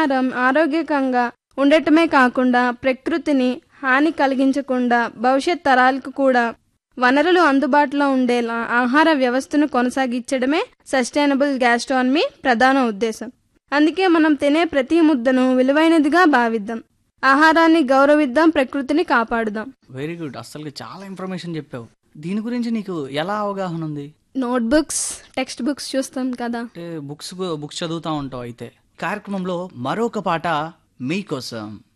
ఆహారం ఆరోగ్యకంగా ఉండటమే కాకుండా ప్రకృతిని హాని కలిగించకుండా భవిష్యత్ తరాలకు కూడా వనరులు అందుబాటులో ఉండేలా ఆహార వ్యవస్థను కొనసాగించడమే సస్టైనబుల్ గ్యాస్ట్రానమీ ప్రధాన ఉద్దేశం అందుకే మనం తినే ప్రతి ముద్దను విలువైనదిగా భావిద్దాం ఆహారాన్ని గౌరవిద్దాం ప్రకృతిని కాపాడుదాం వెరీ గుడ్ అస్సలు చాలా ఇన్ఫర్మేషన్ చెప్పావు దీని గురించి నీకు ఎలా అవగాహన ఉంది నోట్బుక్స్ టెక్స్ట్ బుక్స్ చూస్తాం కదా అంటే బుక్స్ బుక్స్ చదువుతా ఉంటావు అయితే కార్యక్రమంలో మరొక పాట మీకోసం